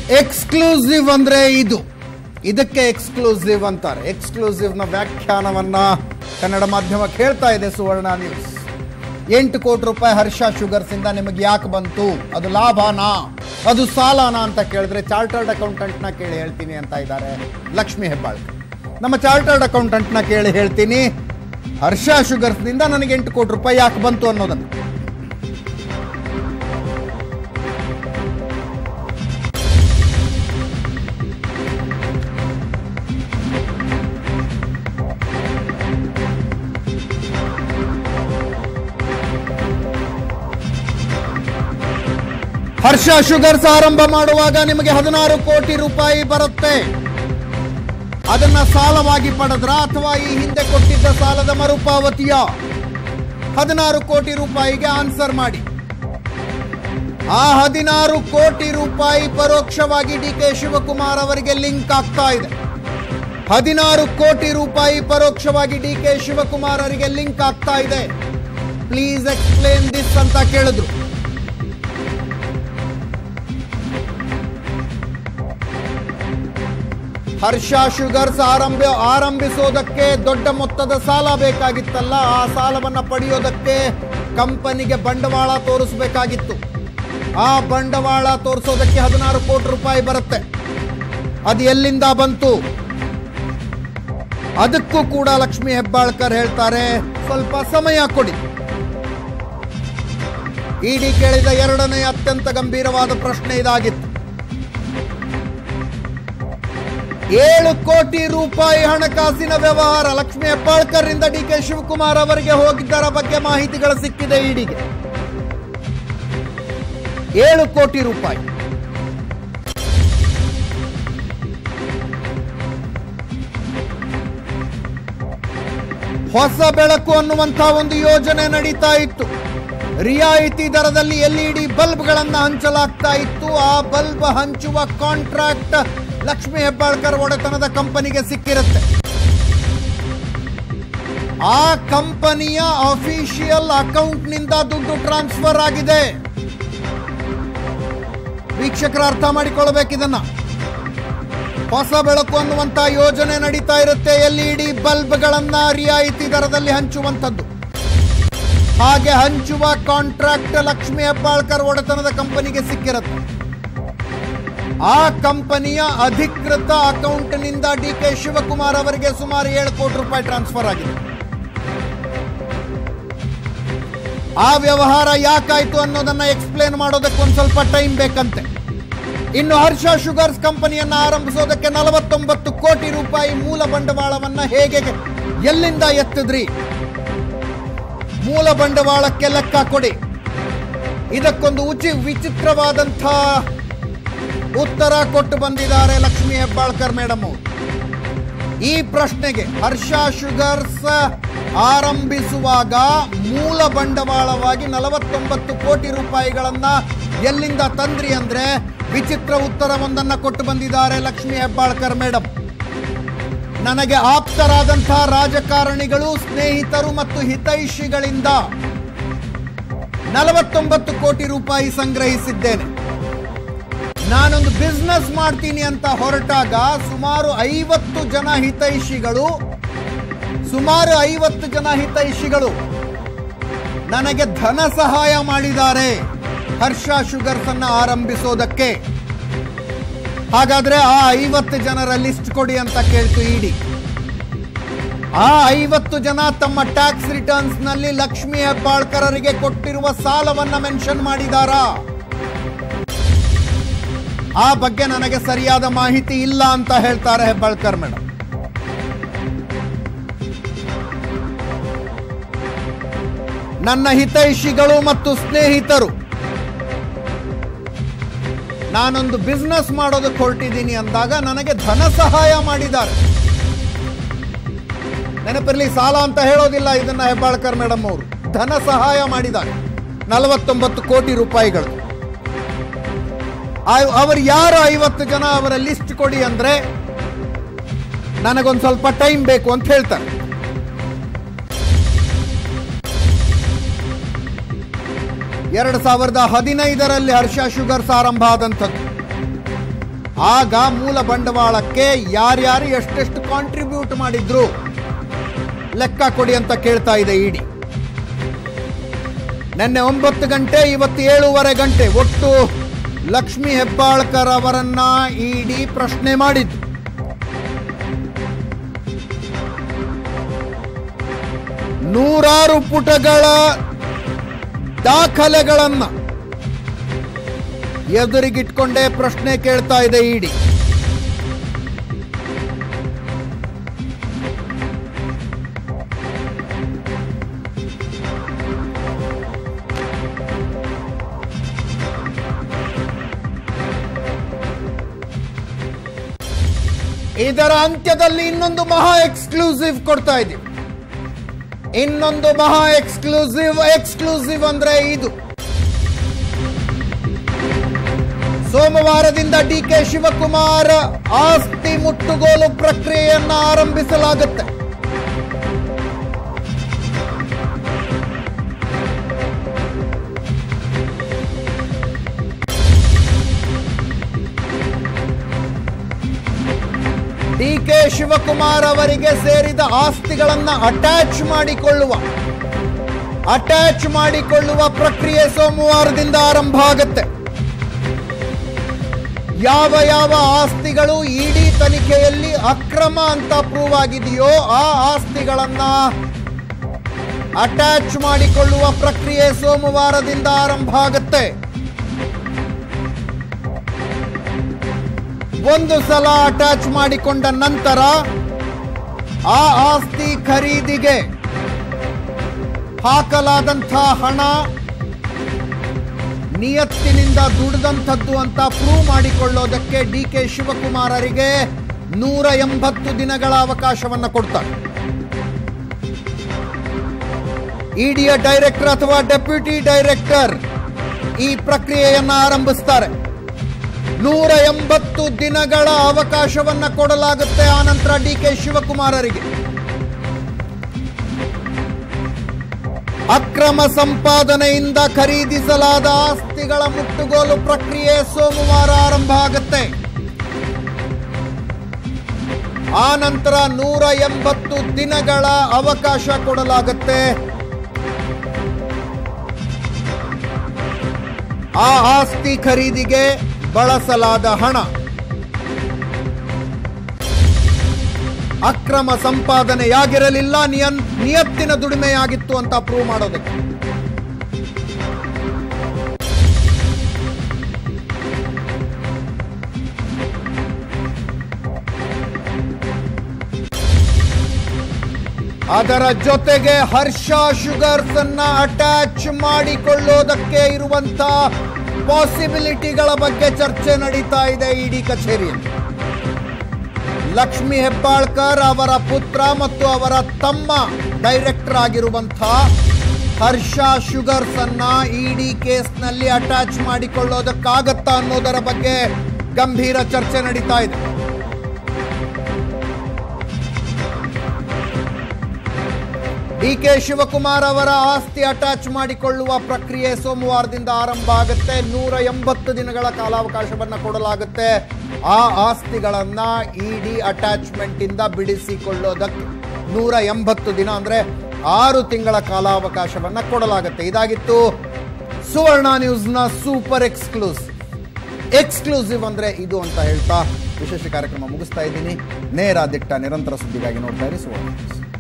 exclusive ಅಂದ್ರೆ ಇದು ಇದಕ್ಕೆ ಎಕ್ಸ್ಕ್ಲೂಸಿವ್ ಅಂತಾರೆ ಎಕ್ಸ್ಕ್ಲೂಸಿವ್ನ ವ್ಯಾಖ್ಯಾನವನ್ನ ಕನ್ನಡ ಮಾಧ್ಯಮಕ್ಕೆ ಹೇಳ್ತಾ ಇದೆ ಸುವರ್ಣ ನ್ಯೂಸ್ ಎಂಟು ಕೋಟಿ ರೂಪಾಯಿ ಹರ್ಷ ಶುಗರ್ಸ್ ಇಂದ ನಿಮಗೆ ಯಾಕೆ ಬಂತು ಅದು ಲಾಭನಾ ಅದು ಸಾಲನಾ ಅಂತ ಕೇಳಿದ್ರೆ ಚಾರ್ಟರ್ಡ್ ಅಕೌಂಟೆಂಟ್ನ ಕೇಳಿ ಹೇಳ್ತೀನಿ ಅಂತ ಇದ್ದಾರೆ ಲಕ್ಷ್ಮಿ ಹೆಬ್ಬಾಳ್ಕರ್ ನಮ್ಮ ಚಾರ್ಟರ್ಡ್ ಅಕೌಂಟೆಂಟ್ನ ಕೇಳಿ ಹೇಳ್ತೀನಿ ಹರ್ಷ ಶುಗರ್ಸ್ನಿಂದ ನನಗೆ ಎಂಟು ಕೋಟಿ ರೂಪಾಯಿ ಯಾಕೆ ಬಂತು ಅನ್ನೋದನ್ನು ಹರ್ಷ ಶುಗರ್ಸ್ ಆರಂಭ ಮಾಡುವಾಗ ನಿಮಗೆ ಹದಿನಾರು ಕೋಟಿ ರೂಪಾಯಿ ಬರುತ್ತೆ ಅದನ್ನ ಸಾಲವಾಗಿ ಪಡೆದ್ರ ಅಥವಾ ಈ ಹಿಂದೆ ಕೊಟ್ಟಿದ್ದ ಸಾಲದ ಮರುಪಾವತಿಯ ಹದಿನಾರು ಕೋಟಿ ರೂಪಾಯಿಗೆ ಆನ್ಸರ್ ಮಾಡಿ ಆ ಹದಿನಾರು ಕೋಟಿ ರೂಪಾಯಿ ಪರೋಕ್ಷವಾಗಿ ಡಿ ಕೆ ಶಿವಕುಮಾರ್ ಅವರಿಗೆ ಲಿಂಕ್ ಆಗ್ತಾ ಇದೆ ಹದಿನಾರು ಕೋಟಿ ರೂಪಾಯಿ ಪರೋಕ್ಷವಾಗಿ ಡಿ ಕೆ ಶಿವಕುಮಾರ್ ಅವರಿಗೆ ಲಿಂಕ್ ಆಗ್ತಾ ಇದೆ ಪ್ಲೀಸ್ ಎಕ್ಸ್ಪ್ಲೇನ್ ದಿಸ್ ಅಂತ ಕೇಳಿದ್ರು ಹರ್ಷ ಶುಗರ್ಸ್ ಆರಂಭ ಆರಂಭಿಸೋದಕ್ಕೆ ದೊಡ್ಡ ಮೊತ್ತದ ಸಾಲ ಬೇಕಾಗಿತ್ತಲ್ಲ ಆ ಸಾಲವನ್ನ ಪಡೆಯೋದಕ್ಕೆ ಕಂಪನಿಗೆ ಬಂಡವಾಳ ತೋರಿಸಬೇಕಾಗಿತ್ತು ಆ ಬಂಡವಾಳ ತೋರಿಸೋದಕ್ಕೆ ಹದಿನಾರು ಕೋಟಿ ರೂಪಾಯಿ ಬರುತ್ತೆ ಅದು ಎಲ್ಲಿಂದ ಬಂತು ಅದಕ್ಕೂ ಕೂಡ ಲಕ್ಷ್ಮಿ ಹೆಬ್ಬಾಳ್ಕರ್ ಹೇಳ್ತಾರೆ ಸ್ವಲ್ಪ ಸಮಯ ಕೊಡಿ ಇಡಿ ಕೇಳಿದ ಎರಡನೇ ಅತ್ಯಂತ ಗಂಭೀರವಾದ ಪ್ರಶ್ನೆ ಇದಾಗಿತ್ತು ಏಳು ಕೋಟಿ ರೂಪಾಯಿ ಹಣಕಾಸಿನ ವ್ಯವಹಾರ ಲಕ್ಷ್ಮಿ ಹೆಬ್ಬಾಳ್ಕರ್ ಇಂದ ಡಿ ಕೆ ಶಿವಕುಮಾರ್ ಅವರಿಗೆ ಹೋಗಿದ್ದರ ಬಗ್ಗೆ ಮಾಹಿತಿಗಳು ಸಿಕ್ಕಿದೆ ಇಡಿಗೆ ಏಳು ಕೋಟಿ ರೂಪಾಯಿ ಹೊಸ ಬೆಳಕು ಅನ್ನುವಂಥ ಒಂದು ಯೋಜನೆ ನಡೀತಾ ಇತ್ತು ರಿಯಾಯಿತಿ ದರದಲ್ಲಿ ಎಲ್ಇಡಿ ಬಲ್ಬ್ಗಳನ್ನು ಹಂಚಲಾಗ್ತಾ ಇತ್ತು ಆ ಬಲ್ಬ್ ಹಂಚುವ ಕಾಂಟ್ರಾಕ್ಟ್ ಲಕ್ಷ್ಮಿ ಹೆಬ್ಬಾಳ್ಕರ್ ಒಡೆತನದ ಕಂಪನಿಗೆ ಸಿಕ್ಕಿರುತ್ತೆ ಆ ಕಂಪನಿಯ ಅಫಿಷಿಯಲ್ ಅಕೌಂಟ್ನಿಂದ ದುಡ್ಡು ಟ್ರಾನ್ಸ್ಫರ್ ಆಗಿದೆ ವೀಕ್ಷಕರ ಅರ್ಥ ಮಾಡಿಕೊಳ್ಬೇಕಿದನ್ನ ಹೊಸ ಬೆಳಕು ಅನ್ನುವಂತ ಯೋಜನೆ ನಡೀತಾ ಇರುತ್ತೆ ಎಲ್ಇಡಿ ಬಲ್ಬ್ಗಳನ್ನ ರಿಯಾಯಿತಿ ದರದಲ್ಲಿ ಹಂಚುವಂಥದ್ದು ಹಾಗೆ ಹಂಚುವ ಕಾಂಟ್ರಾಕ್ಟ್ ಲಕ್ಷ್ಮಿ ಹೆಬ್ಬಾಳ್ಕರ್ ಒಡೆತನದ ಕಂಪನಿಗೆ ಸಿಕ್ಕಿರುತ್ತೆ ಆ ಕಂಪನಿಯ ಅಧಿಕೃತ ಅಕೌಂಟ್ನಿಂದ ಡಿ ಕೆ ಶಿವಕುಮಾರ್ ಅವರಿಗೆ ಸುಮಾರು ಏಳು ಕೋಟಿ ರೂಪಾಯಿ ಟ್ರಾನ್ಸ್ಫರ್ ಆಗಿದೆ ಆ ವ್ಯವಹಾರ ಯಾಕಾಯ್ತು ಅನ್ನೋದನ್ನ ಎಕ್ಸ್ಪ್ಲೇನ್ ಮಾಡೋದಕ್ಕೆ ಒಂದು ಸ್ವಲ್ಪ ಟೈಮ್ ಬೇಕಂತೆ ಇನ್ನು ಹರ್ಷ ಶುಗರ್ಸ್ ಕಂಪನಿಯನ್ನ ಆರಂಭಿಸೋದಕ್ಕೆ ನಲವತ್ತೊಂಬತ್ತು ಕೋಟಿ ರೂಪಾಯಿ ಮೂಲ ಬಂಡವಾಳವನ್ನ ಹೇಗೆ ಎಲ್ಲಿಂದ ಎತ್ತಿದ್ರಿ ಮೂಲ ಬಂಡವಾಳಕ್ಕೆ ಲೆಕ್ಕ ಕೊಡಿ ಇದಕ್ಕೊಂದು ಉಚಿ ವಿಚಿತ್ರವಾದಂಥ ಉತ್ತರ ಕೊಟ್ಟು ಬಂದಿದ್ದಾರೆ ಲಕ್ಷ್ಮಿ ಹೆಬ್ಬಾಳ್ಕರ್ ಮೇಡಮ್ ಅವರು ಈ ಪ್ರಶ್ನೆಗೆ ಹರ್ಷ ಶುಗರ್ಸ್ ಆರಂಭಿಸುವಾಗ ಮೂಲ ಬಂಡವಾಳವಾಗಿ ನಲವತ್ತೊಂಬತ್ತು ಕೋಟಿ ರೂಪಾಯಿಗಳನ್ನ ಎಲ್ಲಿಂದ ತಂದ್ರಿ ಅಂದ್ರೆ ವಿಚಿತ್ರ ಉತ್ತರವೊಂದನ್ನ ಕೊಟ್ಟು ಬಂದಿದ್ದಾರೆ ಲಕ್ಷ್ಮಿ ಹೆಬ್ಬಾಳ್ಕರ್ ಮೇಡಮ್ ನನಗೆ ಆಪ್ತರಾದಂಥ ರಾಜಕಾರಣಿಗಳು ಸ್ನೇಹಿತರು ಮತ್ತು ಹಿತೈಷಿಗಳಿಂದ ನಲವತ್ತೊಂಬತ್ತು ಕೋಟಿ ರೂಪಾಯಿ ಸಂಗ್ರಹಿಸಿದ್ದೇನೆ ನಾನೊಂದು ಬಿಸ್ನೆಸ್ ಮಾಡ್ತೀನಿ ಅಂತ ಹೊರಟಾಗ ಸುಮಾರು ಐವತ್ತು ಜನ ಹಿತೈಷಿಗಳು ಸುಮಾರು ಐವತ್ತು ಜನ ಹಿತೈಷಿಗಳು ನನಗೆ ಧನ ಸಹಾಯ ಮಾಡಿದ್ದಾರೆ ಹರ್ಷ ಶುಗರ್ಸ್ ಅನ್ನ ಆರಂಭಿಸೋದಕ್ಕೆ ಹಾಗಾದ್ರೆ ಆ ಐವತ್ತು ಜನರ ಲಿಸ್ಟ್ ಕೊಡಿ ಅಂತ ಕೇಳ್ತು ಇಡಿ ಆ ಐವತ್ತು ಜನ ತಮ್ಮ ಟ್ಯಾಕ್ಸ್ ರಿಟರ್ನ್ಸ್ ನಲ್ಲಿ ಲಕ್ಷ್ಮಿ ಹೆಬ್ಬಾಳ್ಕರರಿಗೆ ಕೊಟ್ಟಿರುವ ಸಾಲವನ್ನ ಮೆನ್ಷನ್ ಮಾಡಿದಾರಾ ಆ ಬಗ್ಗೆ ನನಗೆ ಸರಿಯಾದ ಮಾಹಿತಿ ಇಲ್ಲ ಅಂತ ಹೇಳ್ತಾರೆ ಹೆಬ್ಬಾಳ್ಕರ್ ಮೇಡಮ್ ನನ್ನ ಹಿತೈಷಿಗಳು ಮತ್ತು ಸ್ನೇಹಿತರು ನಾನೊಂದು ಬಿಸ್ನೆಸ್ ಮಾಡೋದಕ್ಕೆ ಹೊರಟಿದ್ದೀನಿ ಅಂದಾಗ ನನಗೆ ಧನ ಸಹಾಯ ಮಾಡಿದ್ದಾರೆ ನೆನಪಿರಲಿ ಸಾಲ ಅಂತ ಹೇಳೋದಿಲ್ಲ ಇದನ್ನ ಹೆಬ್ಬಾಳ್ಕರ್ ಮೇಡಮ್ ಅವರು ಧನ ಸಹಾಯ ಮಾಡಿದ್ದಾರೆ ನಲವತ್ತೊಂಬತ್ತು ಕೋಟಿ ರೂಪಾಯಿಗಳು ಆ- ಅವರು ಯಾರು ಐವತ್ತು ಜನ ಅವರ ಲಿಸ್ಟ್ ಕೊಡಿ ಅಂದ್ರೆ ನನಗೊಂದು ಸ್ವಲ್ಪ ಟೈಮ್ ಬೇಕು ಅಂತ ಹೇಳ್ತಾರೆ ಎರಡು ಸಾವಿರದ ಹದಿನೈದರಲ್ಲಿ ಹರ್ಷ ಶುಗರ್ಸ್ ಆರಂಭ ಆದಂಥದ್ದು ಆಗ ಮೂಲ ಬಂಡವಾಳಕ್ಕೆ ಯಾರ್ಯಾರು ಎಷ್ಟೆಷ್ಟು ಕಾಂಟ್ರಿಬ್ಯೂಟ್ ಮಾಡಿದ್ರು ಲೆಕ್ಕ ಕೊಡಿ ಅಂತ ಕೇಳ್ತಾ ಇದೆ ಇಡಿ ನಿನ್ನೆ ಒಂಬತ್ತು ಗಂಟೆ ಇವತ್ತು ಏಳೂವರೆ ಗಂಟೆ ಒಟ್ಟು ಲಕ್ಷ್ಮಿ ಹೆಬ್ಬಾಳ್ಕರ್ ಅವರನ್ನ ಇಡಿ ಪ್ರಶ್ನೆ ಮಾಡಿದ್ದು ನೂರಾರು ಪುಟಗಳ ದಾಖಲೆಗಳನ್ನ ಎದುರಿಗಿಟ್ಕೊಂಡೇ ಪ್ರಶ್ನೆ ಕೇಳ್ತಾ ಇದೆ ಇಡಿ ಇದರ ಅಂತ್ಯದಲ್ಲಿ ಇನ್ನೊಂದು ಮಹಾ ಎಕ್ಸ್ಕ್ಲೂಸಿವ್ ಕೊಡ್ತಾ ಇದ್ದೀವಿ ಇನ್ನೊಂದು ಮಹಾ ಎಕ್ಸ್ಕ್ಲೂಸಿವ್ ಎಕ್ಸ್ಕ್ಲೂಸಿವ್ ಅಂದ್ರೆ ಇದು ಸೋಮವಾರದಿಂದ ಡಿ ಕೆ ಶಿವಕುಮಾರ್ ಆಸ್ತಿ ಮುಟ್ಟುಗೋಲು ಪ್ರಕ್ರಿಯೆಯನ್ನ ಆರಂಭಿಸಲಾಗುತ್ತೆ ಡಿ ಕೆ ಶಿವಕುಮಾರ್ ಅವರಿಗೆ ಸೇರಿದ ಆಸ್ತಿಗಳನ್ನ ಅಟ್ಯಾಚ್ ಮಾಡಿಕೊಳ್ಳುವ ಅಟ್ಯಾಚ್ ಮಾಡಿಕೊಳ್ಳುವ ಪ್ರಕ್ರಿಯೆ ಸೋಮವಾರದಿಂದ ಆರಂಭ ಆಗುತ್ತೆ ಯಾವ ಯಾವ ಆಸ್ತಿಗಳು ಇಡಿ ತನಿಖೆಯಲ್ಲಿ ಅಕ್ರಮ ಅಂತ ಪ್ರೂವ್ ಆಗಿದೆಯೋ ಆ ಆಸ್ತಿಗಳನ್ನ ಅಟ್ಯಾಚ್ ಮಾಡಿಕೊಳ್ಳುವ ಪ್ರಕ್ರಿಯೆ ಸೋಮವಾರದಿಂದ ಆರಂಭ ಆಗುತ್ತೆ ಒಂದು ಸಲ ಅಟ್ಯಾಚ್ ಮಾಡಿಕೊಂಡ ನಂತರ ಆ ಆಸ್ತಿ ಖರೀದಿಗೆ ಹಾಕಲಾದಂಥ ಹಣ ನಿಯತ್ತಿನಿಂದ ದುಡಿದಂಥದ್ದು ಅಂತ ಪ್ರೂವ್ ಮಾಡಿಕೊಳ್ಳೋದಕ್ಕೆ ಡಿ ಕೆ ಶಿವಕುಮಾರರಿಗೆ ನೂರ ಎಂಬತ್ತು ದಿನಗಳ ಅವಕಾಶವನ್ನು ಕೊಡ್ತಾರೆ ಇಡಿಯ ಡೈರೆಕ್ಟರ್ ಅಥವಾ ಡೆಪ್ಯೂಟಿ ಡೈರೆಕ್ಟರ್ ಈ ಪ್ರಕ್ರಿಯೆಯನ್ನ ಆರಂಭಿಸ್ತಾರೆ ನೂರ ಎಂಬತ್ತು ದಿನಗಳ ಅವಕಾಶವನ್ನ ಕೊಡಲಾಗುತ್ತೆ ಆನಂತರ ಡಿ ಕೆ ಶಿವಕುಮಾರರಿಗೆ ಅಕ್ರಮ ಸಂಪಾದನೆಯಿಂದ ಖರೀದಿಸಲಾದ ಆಸ್ತಿಗಳ ಮುಟ್ಟುಗೋಲು ಪ್ರಕ್ರಿಯೆ ಸೋಮವಾರ ಆರಂಭ ಆಗುತ್ತೆ ಆ ನಂತರ ನೂರ ಎಂಬತ್ತು ದಿನಗಳ ಅವಕಾಶ ಕೊಡಲಾಗುತ್ತೆ ಆ ಆಸ್ತಿ ಖರೀದಿಗೆ ಬಳಸಲಾದ ಹಣ ಅಕ್ರಮ ಸಂಪಾದನೆಯಾಗಿರಲಿಲ್ಲ ನಿಯನ್ ನಿಯತ್ತಿನ ದುಡಿಮೆಯಾಗಿತ್ತು ಅಂತ ಪ್ರೂವ್ ಮಾಡೋದಕ್ಕೆ ಅದರ ಜೊತೆಗೆ ಹರ್ಷ ಶುಗರ್ಸ್ ಅನ್ನ ಅಟ್ಯಾಚ್ ಮಾಡಿಕೊಳ್ಳೋದಕ್ಕೆ ಇರುವಂತ ಪಾಸಿಬಿಲಿಟಿಗಳ ಬಗ್ಗೆ ಚರ್ಚೆ ನಡೀತಾ ಇದೆ ಇಡಿ ಕಚೇರಿಯಲ್ಲಿ ಲಕ್ಷ್ಮಿ ಹೆಬ್ಬಾಳ್ಕರ್ ಅವರ ಪುತ್ರ ಮತ್ತು ಅವರ ತಮ್ಮ ಡೈರೆಕ್ಟರ್ ಆಗಿರುವಂತಹ ಹರ್ಷ ಶುಗರ್ಸ್ ಅನ್ನ ಇಡಿ ಕೇಸ್ನಲ್ಲಿ ಅಟ್ಯಾಚ್ ಮಾಡಿಕೊಳ್ಳೋದಕ್ಕಾಗತ್ತಾ ಅನ್ನೋದರ ಬಗ್ಗೆ ಗಂಭೀರ ಚರ್ಚೆ ನಡೀತಾ ಇದೆ ಡಿ ಕೆ ಶಿವಕುಮಾರ್ ಅವರ ಆಸ್ತಿ ಅಟ್ಯಾಚ್ ಮಾಡಿಕೊಳ್ಳುವ ಪ್ರಕ್ರಿಯೆ ಸೋಮವಾರದಿಂದ ಆರಂಭ ಆಗುತ್ತೆ ನೂರ ಎಂಬತ್ತು ದಿನಗಳ ಕಾಲಾವಕಾಶವನ್ನು ಕೊಡಲಾಗುತ್ತೆ ಆ ಆಸ್ತಿಗಳನ್ನ ಇಡಿ ಅಟ್ಯಾಚ್ಮೆಂಟ್ ಇಂದ ಬಿಡಿಸಿಕೊಳ್ಳೋದಕ್ಕೆ ನೂರ ಎಂಬತ್ತು ದಿನ ಅಂದ್ರೆ ಆರು ತಿಂಗಳ ಕಾಲಾವಕಾಶವನ್ನ ಕೊಡಲಾಗುತ್ತೆ ಇದಾಗಿತ್ತು ಸುವರ್ಣ ನ್ಯೂಸ್ನ ಸೂಪರ್ ಎಕ್ಸ್ಕ್ಲೂಸಿವ್ ಎಕ್ಸ್ಕ್ಲೂಸಿವ್ ಅಂದ್ರೆ ಇದು ಅಂತ ಹೇಳ್ತಾ ವಿಶೇಷ ಕಾರ್ಯಕ್ರಮ ಮುಗಿಸ್ತಾ ಇದ್ದೀನಿ ನೇರ ದಿಟ್ಟ ನಿರಂತರ ಸುದ್ದಿಗಾಗಿ ನೋಡ್ತಾ ಇರಿ ಸುವರ್ಣ ನ್ಯೂಸ್